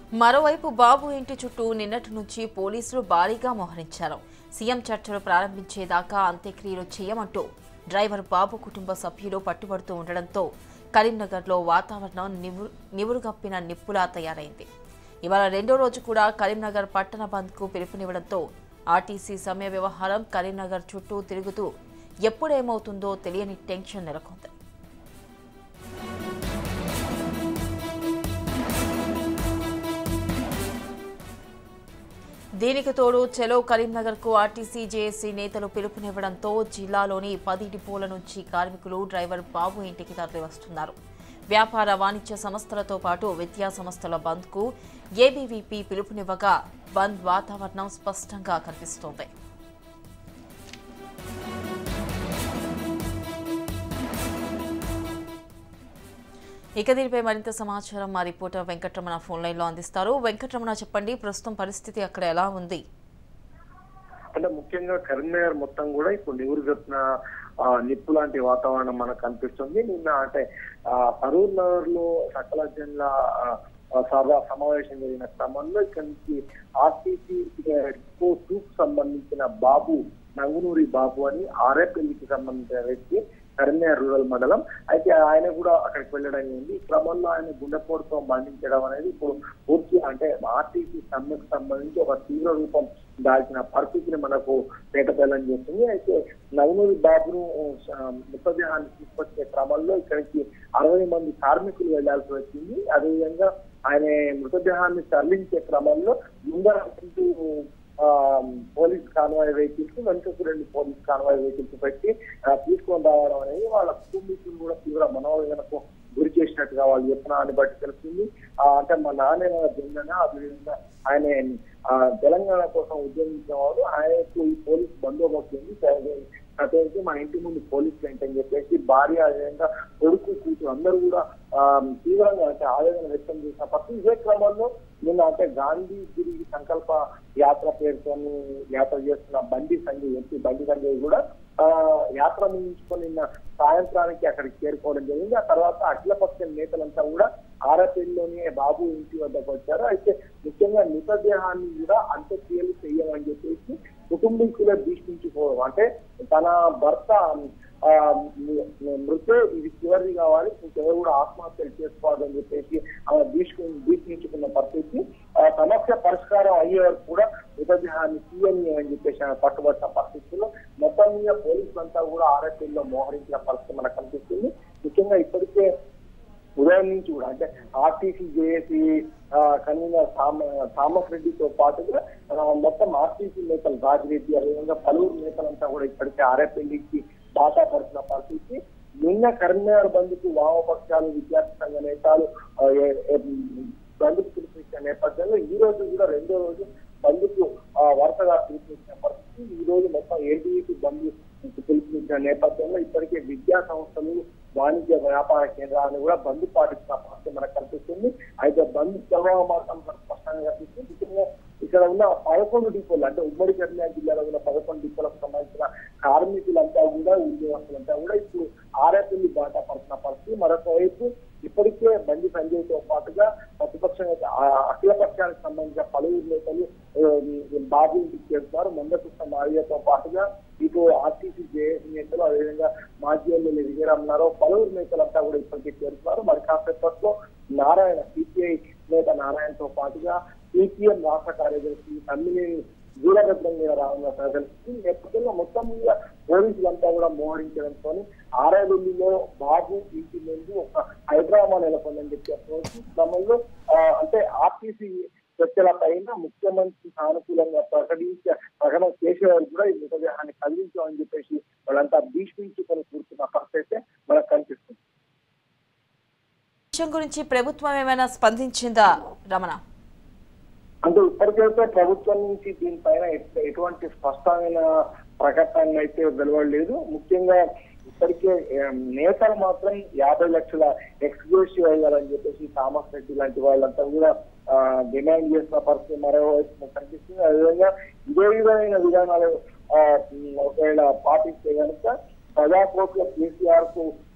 మరోవైపు బాబు ఇంటి చుట్టూ నిన్నటి నుంచి పోలీసులు భారీగా మోహరించారు సీఎం చర్చలు ప్రారంభించేదాకా అంత్యక్రియలు చేయమంటూ డ్రైవర్ బాబు కుటుంబ సభ్యులు పట్టుబడుతూ ఉండడంతో కరీంనగర్లో వాతావరణం నివు నివురుగప్పిన నిప్పులా తయారైంది ఇవాళ రెండో రోజు కూడా కరీంనగర్ పట్టణ బంద్కు పిలుపునివ్వడంతో ఆర్టీసీ సమ్మె వ్యవహారం కరీంనగర్ చుట్టూ తిరుగుతూ ఎప్పుడేమవుతుందో తెలియని టెన్షన్ నెలకొంది దీనికి తోడు చెలో కరీంనగర్ కు ఆర్టీసీ జేఏసీ నేతలు పిలుపునివ్వడంతో జిల్లాలోని పది డిపోల నుంచి కార్మికులు డ్రైవర్ బాబు ఇంటికి తరలివస్తున్నారు వ్యాపార వాణిజ్య సంస్థలతో పాటు విద్యా సంస్థల బంద్కు ఏబీవీపీ పిలుపునివ్వగా బంద్ వాతావరణం స్పష్టంగా కనిపిస్తోంది ఇక దీనిపై మరింత సమాచారం మా రిపోర్టర్ వెంకటరమణ ఫోన్ లైన్ లో అందిస్తారు వెంకటరమణ చెప్పండి ప్రస్తుతం పరిస్థితి అక్కడ ఎలా ఉంది అంటే ముఖ్యంగా కరీంనగర్ మొత్తం కూడా ఇప్పుడు నివురుగట్టిన ఆ, నిప్పు లాంటి వాతావరణం మనకు కనిపిస్తుంది నిన్న అంటే ఆ, సరూర్ నగర్ లో సకల జన్ల ఆ, ఆ, సభ సమావేశం జరిగిన క్రమంలో ఇక్కడి నుంచి ఆర్టీసీ డిపో టూ కు సంబంధించిన బాబు నంగునూరి బాబు అని ఆర్ఏపల్లికి సంబంధించిన వ్యక్తి కరీంనగర్ రూరల్ మండలం అయితే ఆయన కూడా అక్కడికి వెళ్ళడం అయింది ఈ క్రమంలో ఆయన గుండెపోటుతో మరణించడం అనేది ఇప్పుడు పూర్తి అంటే ఆర్టీసీ సమ్మెకు సంబంధించి ఒక తీవ్ర రూపం దాల్చిన పరిస్థితిని మనకు పేటబెల్లం చేస్తుంది అయితే నవనూరి బాబును ఆ, మృతదేహాన్ని తీసుకొచ్చే క్రమంలో ఇక్కడికి అరవై మంది కార్మికులు వెళ్లాల్సి వచ్చింది అదేవిధంగా ఆయన మృతదేహాన్ని తరలించే క్రమంలో ముందర రెండు, ఆ, పోలీస్ కాన్వాయ్ వెహికల్స్ వెనుకకు రెండు పోలీస్ కాన్వాయ్ వెహికల్స్ పెట్టి ఆ, తీసుకొని రావడం అనేది వాళ్ళ కుటుంబీకులు కూడా తీవ్ర మనోవేదనకు గురి చేసినట్టుగా వాళ్ళు చెప్పినాన్ని బట్టి తెలుస్తుంది ఆ, అంటే మా నాన్న జన్మన అదేవిధంగా ఆయన ఆ, తెలంగాణ కోసం ఉద్యమించిన వాడు ఆయనకు ఈ పోలీస్ బందోబస్తు ఉంది సరే, ప్రత్యేకించి మన ఇంటి ముందు పోలీసులు ఏంటని చెప్పేసి భార్య అదేవిధంగా కొడుకు కూతురు అందరూ కూడా ఆ, తీవ్రంగా అంటే ఆవేదన వ్యక్తం చేసిన పరిస్థితి ఇదే క్రమంలో నిన్న అంటే గాంధీ తిరిగి సంకల్ప యాత్ర పేరుతో యాత్ర చేస్తున్న బండి సంజయ్ ఎంపీ బండి సంజయ్ కూడా ఆ, యాత్ర ముగించుకొని నిన్న సాయంత్రానికి అక్కడికి చేరుకోవడం జరిగింది ఆ తర్వాత అఖిలపక్ష నేతలంతా కూడా ఆరపల్లిలోని బాబు ఇంటి వద్దకు వచ్చారు అయితే ముఖ్యంగా మృతదేహాన్ని కూడా అంత్యక్రియలు చేయమని చెప్పేసి కుటుంబీకులే భీష్మించుకోవడం అంటే తన భర్త ఆ, మృతే ఇది చివరిది కావాలి ఇంకెవరు కూడా ఆత్మహత్యలు చేసుకోవాలని చెప్పేసి ఆమె భీష్కు భీష్మించుకున్న పరిస్థితి ఆ సమస్య పరిష్కారం అయ్యే వరకు కూడా మృతదేహాన్ని తీయని అని చెప్పేసి ఆమె పట్టుబట్టిన పరిస్థితుల్లో మొత్తం మీద పోలీసులంతా కూడా ఆర్ఎస్ఎల్లో మోహరించిన పరిస్థితి మనకు కనిపిస్తుంది ముఖ్యంగా ఇప్పటికే ఉదయం నుంచి కూడా అంటే ఆర్టీసీ జేఏసీ కన్వీనర్ థామ- థామస్ రెడ్డితో పాటుగా ఆ, మొత్తం ఆర్టీసీ నేతలు రాజిరెడ్డి అదేవిధంగా పలువురు నేతలంతా కూడా ఇప్పటికే ఆర్ఎఫ్ఎల్కి బాటా పడుతున్న పరిస్థితి నిన్న కరీంనగర్ బంద్కు వామపక్షాలు విద్యార్థి సంఘ నేతలు ఆ, ఏ- ఏ- బంద్కు పిలుపునిచ్చిన నేపథ్యంలో ఈ రోజు కూడా రెండో రోజు బంద్కు ఆ, వరుసగా పిలుపునిచ్చిన పరిస్థితి ఈ రోజు మొత్తం ఏబీఈపీ బంద్ పిలుపునిచ్చిన నేపథ్యంలో ఇప్పటికే విద్యా సంస్థలు వాణిజ్య వ్యాపార కేంద్రాలను కూడా బంద్ పాటిస్తున్న పరిస్థితి మనకు కనిపిస్తుంది అయితే బంద్ ప్రభావం మాత్రం మనకు స్పష్టంగా కనిపిస్తుంది ముఖ్యంగా ఇక్కడ ఉన్న పదకొండు డిపోలు అంటే ఉమ్మడి కరీంనగర్ జిల్లాలో ఉన్న పదకొండు డిపోలకు సంబంధించిన కార్మికులంతా కూడా ఉద్యోగస్తులంతా కూడా ఇప్పుడు ఆర్ఎస్ఎల్లి బాట పడుతున్న పరిస్థితి మరొక వైపు ఇప్పటికే బండి సంజయ్ తో పాటుగా ప్రతిపక్ష నేత ఆ అఖిల పక్షానికి సంబంధించిన పలువురు నేతలు ఆ, బాబు ఇంటికి చేరుతున్నారు మందకృష్ణ మాదిగతో పాటుగా ఇటు ఆర్టీసీ జేఏసీ నేతలు అదేవిధంగా మాజీ ఎమ్మెల్యే విజయరామన్నారావు పలువురు నేతలంతా కూడా ఇప్పటికే చేరుతున్నారు మరి కాసేపట్లో నారాయణ సిపిఐ నేత నారాయణతో పాటుగా సిపిఎం రాష్ట్ర కార్యదర్శి తమ్మినేని వీరభద్రం మీద రానున్న ప్రజలకి ఈ నేపథ్యంలో మొత్తం మీద పోలీసులంతా కూడా మోహరించడంతో ఆరేడులో బాబు ఇంటి నుండి ఒక హైదరాబాద్ నెలకొందని చెప్పి చెప్పవచ్చు ఈ క్రమంలో ఆ, అంటే ఆర్టీసీ చర్చల పైన ముఖ్యమంత్రి సానుకూలంగా ప్రకటించ ప్రకటన చేసే వరకు కూడా ఈ మృతదేహాన్ని కదిలించామని చెప్పేసి వాళ్ళంతా భీష్మించుకొని కూర్చున్న పరిస్థితి అయితే మనకు కనిపిస్తుంది విషయం గురించి ప్రభుత్వం ఏమైనా స్పందించిందా రమణ అంటే ఇప్పటికైతే ప్రభుత్వం నుంచి దీనిపైన ఎట్- ఎటువంటి స్పష్టమైన ప్రకటన అయితే వెలువడలేదు ముఖ్యంగా ఇప్పటికే ఏం, నేతలు మాత్రం యాభై లక్షల ఎక్స్క్లూసివ్ అయ్యారని చెప్పేసి థామస్ రెడ్డి లాంటి వాళ్ళంతా కూడా ఆ, డిమాండ్ చేసిన పరిస్థితి మరోవైపు మనకు కనిపిస్తుంది అదేవిధంగా ఇదే విధమైన విధానాలు ఆ, ఒకవేళ పాటిస్తే కనుక ప్రజాకోట్ల కేసీఆర్ కు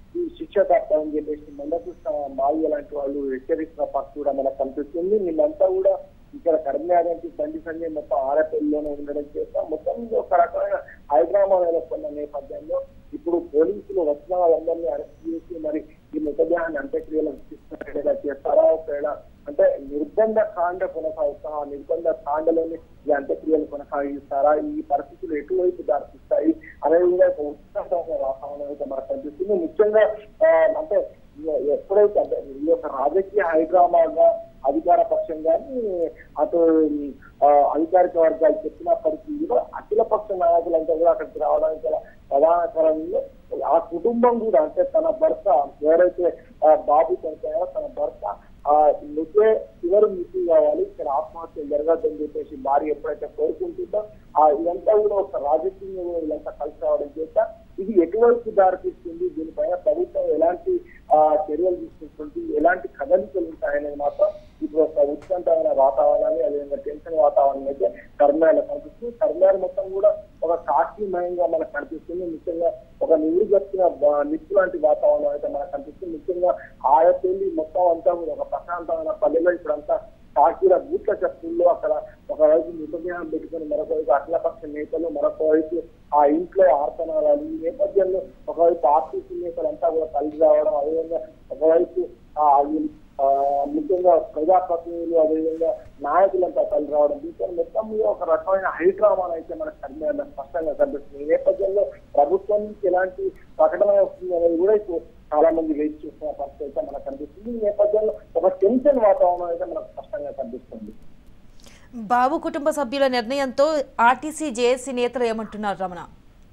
ఈ శిక్ష తప్పని చెప్పేసి మందకృష్ణ మాల్య లాంటి వాళ్ళు హెచ్చరిస్తున్న పట్టు కూడా మనకు కనిపిస్తుంది నిన్నంతా కూడా ఇక్కడ కరీంనగర్ బండి సంజయ్ మొత్తం ఆరపల్లిలోనే ఉండడం చేత మొత్తం ఇది ఒక రకమైన హైదరాబాద్ నెలకొన్న నేపథ్యంలో ఇప్పుడు పోలీసులు వచ్చిన వాళ్ళందరినీ అరెస్ట్ చేసి మరి ఈ మృతదేహాన్ని అంత్యక్రియలు తీసుకునేలా చేస్తారా ఒకవేళ అంటే నిర్బంధ కాండ కొనసాగుతా ఆ నిర్బంధ కాండలోని ఈ అంత్యక్రియలు కొనసాగిస్తారా ఈ పరిస్థితులు ఎటువైపు దారితీస్తాయి అనే విధంగా ఒక ఉత్సాహమైన వాతావరణం అయితే మనకు కనిపిస్తుంది ముఖ్యంగా ఆ, అంటే ఎప్పుడైతే అంటే ఈ యొక్క రాజకీయ హైడ్రామాగా అధికార పక్షం కానీ అటు ఆ, అధికారిక వర్గాలు చెప్పినప్పటికీ కూడా అఖిల పక్ష నాయకులంతా కూడా అక్కడికి రావడానికి గల ప్రధాన కారణంలో ఆ కుటుంబం కూడా అంటే తన భర్త ఎవరైతే ఆ, బాబు చనిపోయారో తన భర్త ఆ నువ్వే చివరి మృత్యు కావాలి ఇక్కడ ఆత్మహత్య జరగద్దని చెప్పేసి భార్య ఎప్పుడైతే కోరుకుంటుందో ఆ ఇదంతా కూడా ఒక రాజకీయంగా కూడా వీళ్ళంతా కలిసి రావడం చేత ఇది ఎటువైపు దారితీస్తుంది దీనిపైన ప్రభుత్వం ఎలాంటి ఆ, చర్యలు తీసుకుంటుంది ఎలాంటి కదలికలు ఉంటాయనేది మాత్రం ఇప్పుడు ఒక ఉత్కంఠమైన వాతావరణాన్ని అదేవిధంగా టెన్షన్ వాతావరణం అయితే కర్నాటక కనిపిస్తుంది కర్నాటక మొత్తం కూడా ఒక కాశీమయంగా మనకు కనిపిస్తుంది ముఖ్యంగా ఒక నివురు గచ్చిన నిప్పు లాంటి వాతావరణం అయితే మనకు కనిపిస్తుంది ముఖ్యంగా ఆయపెళ్లి మొత్తం అంతా కూడా ఒక ప్రశాంతమైన పల్లెలో ఇప్పుడంతా కాకీల బూట్ల చెప్పుల్లో అక్కడ ఒకవైపు మృతదేహం పెట్టుకుని మరొక వైపు అఖిలపక్ష నేతలు మరొక వైపు ఆ ఇంట్లో ఆర్తనాలు ఈ నేపథ్యంలో ఒకవైపు ఆర్టీసీ నేతలంతా కూడా కలిసి రావడం అదేవిధంగా ఒకవైపు ఆ వీళ్ళు, ఆ, ముఖ్యంగా ప్రజాప్రతినిధులు అదేవిధంగా నాయకులంతా కలిసి రావడం దీంతో మొత్తం మీద ఒక రకమైన హైడ్రామాను అయితే మనకు కర్మేళ్ళ స్పష్టంగా కనిపిస్తుంది ఈ నేపథ్యంలో ప్రభుత్వం నుంచి ఎలాంటి ప్రకటన వస్తుంది అనేది కూడా ఇప్పుడు చాలా మంది వెయిట్ చూస్తున్న పరిస్థితి అయితే మనకు కనిపిస్తుంది ఈ నేపథ్యంలో ఒక టెన్షన్ వాతావరణం అయితే మనకు స్పష్టంగా కనిపిస్తుంది బాబు కుటుంబ సభ్యుల నిర్ణయంతో ఆర్టీసీ జేఏసీ నేతలు ఏమంటున్నారు రమణ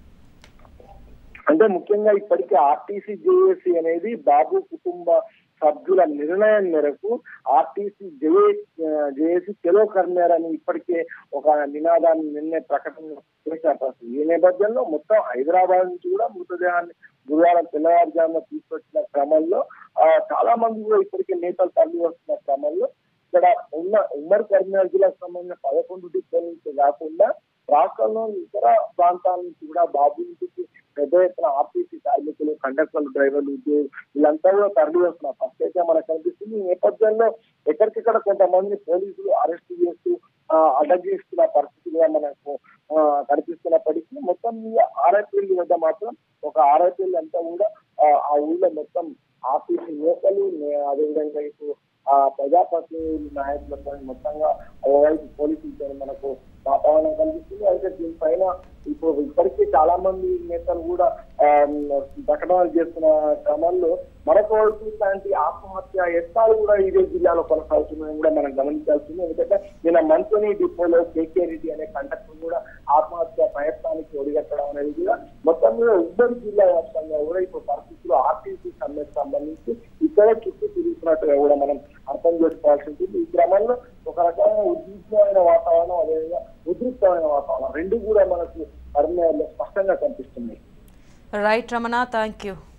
అంటే ముఖ్యంగా ఇప్పటికే ఆర్టీసీ జేఏసీ అనేది బాబు కుటుంబ సభ్యుల నిర్ణయం మేరకు ఆర్టీసీ జే జేఏసీ చెలో కర్మేర్ అని ఇప్పటికే ఒక నినాదాన్ని నిన్నే ప్రకటన చేశారు ఈ నేపథ్యంలో మొత్తం హైదరాబాద్ నుంచి కూడా మృతదేహాన్ని గురువారం తెల్లవారుజామున తీసుకొచ్చిన క్రమంలో ఆ, చాలా మంది కూడా ఇప్పటికే నేతలు తరలి వస్తున్న క్రమంలో ఇక్కడ ఉన్న ఉమ్మడి కరీంనగర్ జిల్లాకు సంబంధించిన పదకొండు డిపోల నుంచి కాకుండా రాష్ట్రంలో ఇతర ప్రాంతాల నుంచి కూడా బాబు ఇంటికి పెద్ద ఎత్తున ఆర్టీసీ కార్మికులు కండక్టర్లు డ్రైవర్లు ఉద్యోగులు వీళ్ళంతా కూడా తరలి వస్తున్నారు ఫస్ట్ అయితే మనకు కనిపిస్తుంది ఈ నేపథ్యంలో ఎక్కడికెక్కడ కొంతమంది పోలీసులు అరెస్ట్ చేస్తూ ఆ, అడ్డగిస్తున్న పరిస్థితి కూడా మనకు ఆ, కనిపిస్తున్నప్పటికీ మొత్తం మీద ఆర్ఐపీఎల్ వద్ద మాత్రం ఒక ఆర్ఐపీఎల్ అంతా కూడా ఆ, ఆ ఊళ్ళో మొత్తం ఆర్టీసీ నేతలు నే- అదేవిధంగా ఇప్పుడు ఆ ప్రజాప్రతినిధులు నాయకులతో మొత్తంగా ఓవైపు పోలీసులతో మనకు వాతావరణం కనిపిస్తుంది అయితే దీనిపైన ఇప్పుడు ఇప్పటికీ చాలా మంది నేతలు కూడా ఆ, ప్రకటనలు చేస్తున్న క్రమంలో మరొక వైపు ఇలాంటి ఆత్మహత్య యత్నాలు కూడా ఇదే జిల్లాలో కొనసాగుతున్నాయని కూడా మనం గమనించాల్సింది ఎందుకంటే నిన్న మంత్రి డిపోలో కేకే రెడ్డి అనే కండక్టర్ కూడా ఆత్మహత్య ప్రయత్నానికి ఒడిగట్టడం అనేది కూడా మొత్తం మీద ఉమ్మడి జిల్లా వ్యాప్తంగా కూడా ఇప్పుడు పరిస్థితులు ఆర్టీసీ సమ్మెకు సంబంధించి ఇక్కడ చుట్టూ తిరుగుతున్నట్టుగా కూడా మనం అర్థం చేసుకోవాల్సి ఉంటుంది ఈ క్రమంలో ఒక రకమైన ఉద్రిక్తమైన వాతావరణం అదేవిధంగా ఉద్రిక్తమైన వాతావరణం రెండు కూడా మనకు కర్మలో స్పష్టంగా కనిపిస్తున్నాయి రైట్ రమణ థ్యాంక్ యూ